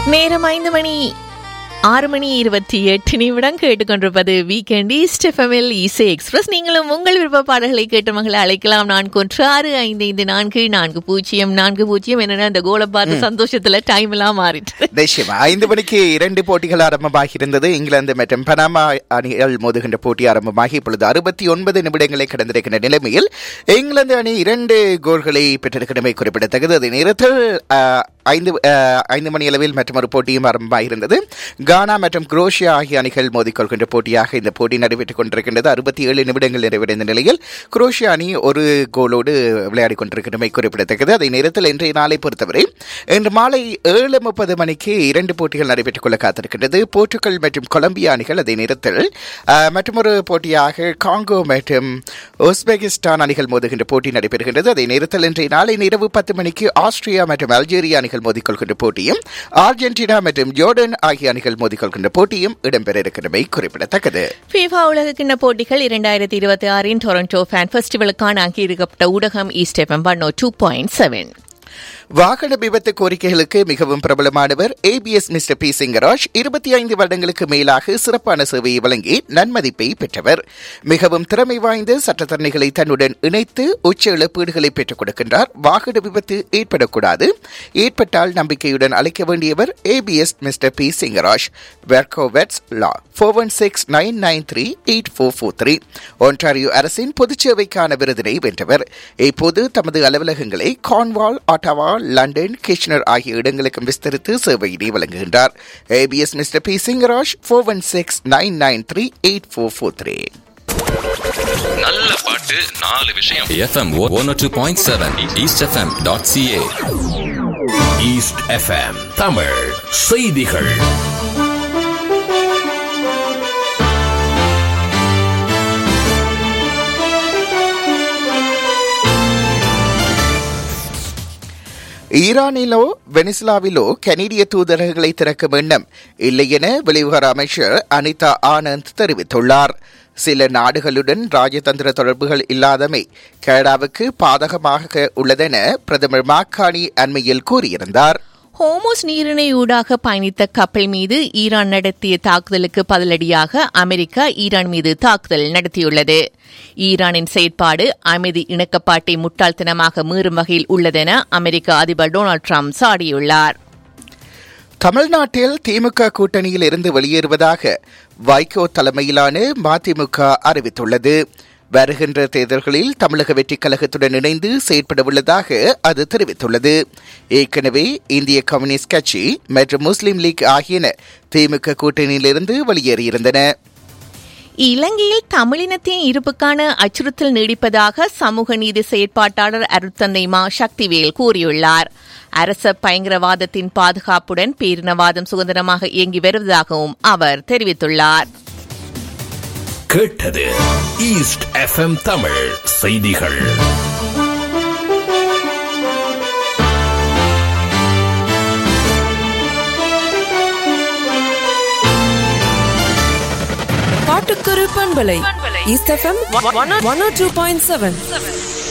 நேரம் ஐந்து மணி ஆறு மணி இருபத்தி எட்டு நிமிடம் கேட்டுக்கொண்டிருப்பது வீக்கெண்ட் ஈஸ்ட் எஃப்எம்எல் இசை எக்ஸ்பிரஸ் நீங்களும் உங்கள் விருப்ப பாடல்களை கேட்ட மகளை அழைக்கலாம் நான்கு ஒன்று ஆறு ஐந்து ஐந்து நான்கு நான்கு பூஜ்ஜியம் நான்கு பூஜ்ஜியம் என்னன்னா இந்த கோலை பார்த்து சந்தோஷத்துல டைம் எல்லாம் மாறிட்டு நிச்சயமா ஐந்து மணிக்கு இரண்டு போட்டிகள் ஆரம்பமாகி இருந்தது இங்கிலாந்து மற்றும் பனாமா அணிகள் மோதுகின்ற போட்டி ஆரம்பமாகி இப்பொழுது அறுபத்தி ஒன்பது நிமிடங்களை கடந்திருக்கின்ற நிலைமையில் இங்கிலாந்து அணி இரண்டு கோல்களை பெற்றிருக்கிறமை குறிப்பிடத்தக்கது அதே நேரத்தில் ஆஹ், ஐந்து ஆஹ், ஐந்து மணி அளவில் மற்றொரு போட்டியும் ஆரம்பமாகியிருந்தது கானா மற்றும் குரோஷியா ஆகிய அணிகள் மோதிக்கொள்கின்ற போட்டியாக இந்த போட்டி நடைபெற்றுக் கொண்டிருக்கின்றது அறுபத்தி ஏழு நிமிடங்கள் நிறைவடைந்த நிலையில் குரோஷியா அணி ஒரு கோலோடு விளையாடிக் கொண்டிருக்கின்றமை குறிப்பிடத்தக்கது அதே நேரத்தில் இன்றைய நாளை பொறுத்தவரை இன்று மாலை ஏழு முப்பது மணிக்கு இரண்டு போட்டிகள் நடைபெற்றுக் கொள்ள காத்திருக்கின்றது போர்ச்சுகல் மற்றும் கொலம்பியா அணிகள் அதே நேரத்தில் ஆஹ், மற்றொரு போட்டியாக காங்கோ மற்றும் உஸ்பெகிஸ்தான் அணிகள் மோதுகின்ற போட்டி நடைபெறுகின்றது அதே நேரத்தில் இன்றைய நாளை இரவு பத்து மணிக்கு ஆஸ்திரியா மற்றும் அல்ஜீரியா அணிகள் மோதிக்கொள்கின்ற போட்டியும் அர்ஜென்டினா மற்றும் ஜோர்டன் ஆகிய அணிகள் மோதிக்கொள்கின்ற போட்டியும் இடம்பெற இருக்கிறமை குறிப்பிடத்தக்கது ஃபீஃபா உலகக்கிண்ண போட்டிகள் இரண்டாயிரத்தி இருபத்தி ஆறின் டொரண்டோ ஃபேன் ஃபெஸ்டிவலுக்கான அங்கீகரிக்கப்பட்ட ஊடகம் East FM one two point seven வாகன விபத்து கோரிக்கைகளுக்கு மிகவும் பிரபலமானவர் ஏபிஎஸ் மிஸ்டர் பி சிங்கராஜ் இருபத்தி ஐந்து வருடங்களுக்கு மேலாக சிறப்பான சேவையை வழங்கி நன்மதிப்பை பெற்றவர் மிகவும் திறமை வாய்ந்த சட்டத்தரணிகளை தன்னுடன் இணைத்து உச்ச இழப்பீடுகளை பெற்றுக் கொடுக்கின்றார் வாகன விபத்து ஏற்படக்கூடாது ஏற்பட்டால் நம்பிக்கையுடன் அழைக்க வேண்டியவர் APS mister P Singaraj Verkovets law four one six nine nine three eight four four three Ontario அரசின் பொதுச்சேவைக்கான விருதினை வென்றவர் இப்போது தமது அலுவலகங்களை கான்வால் ஆட்டாவா லண்டன் கிஷ்னர் ஆகிய இடங்களுக்கும் விஸ்தரித்து சேவையினை வழங்குகின்றார் APS mister P Singaraj four one six nine nine three eight four four three நல்ல பாட்டு நாலு விஷயம் FM 102.7 eastfm.ca east FM Tamil செய்திகள் ஈரானிலோ வெனிசுலாவிலோ கனேடிய தூதரகங்களை திறக்கும் எண்ணம் இல்லை என வெளிவிவகார அமைச்சர் அனிதா ஆனந்த் தெரிவித்துள்ளார் சில நாடுகளுடன் ராஜதந்திர தொடர்புகள் இல்லாதமை கனடாவுக்கு பாதகமாக உள்ளதென பிரதமர் மாக்கானி அண்மையில் கூறியிருந்தார் ஹோமோஸ் நீரிணை ஊடாக பயணித்த கப்பல் மீது ஈரான் நடத்திய தாக்குதலுக்கு பதிலடியாக அமெரிக்கா ஈரான் மீது தாக்குதல் நடத்தியுள்ளது ஈரானின் செயற்பாடு அமைதி இணக்கப்பாட்டை முட்டாள்தனமாக மீறும் வகையில் உள்ளதென அமெரிக்க அதிபர் டொனால்டு ட்ரம்ப் சாடியுள்ளார் தமிழ்நாட்டில் திமுக கூட்டணியில் இருந்து வெளியேறுவதாக வைகோ தலைமையிலான மதிமுக அறிவித்துள்ளது வருகின்ற தேர்தல்களில் தமிழக வெற்றிக் கழகத்துடன் இணைந்து செயற்படவுள்ளதாக அது தெரிவித்துள்ளது ஏற்கனவே இந்திய கம்யூனிஸ்ட் கட்சி மற்றும் முஸ்லீம் லீக் ஆகியன திமுக கூட்டணியிலிருந்து வெளியேறியிருந்தன இலங்கையில் தமிழினத்தின் இருப்புக்கான அச்சுறுத்தல் நீடிப்பதாக சமூக நீதி செயற்பாட்டாளர் அருட்தந்தை மா சக்திவேல் கூறியுள்ளார் அரச பயங்கரவாதத்தின் பாதுகாப்புடன் பேரினவாதம் சுதந்திரமாக இயங்கி வருவதாகவும் அவர் தெரிவித்துள்ளார் கேட்டது ஈஸ்ட் எஃப்எம் தமிழ் செய்திகள் பாட்டுக்குரு பண்பலை East FM one two point seven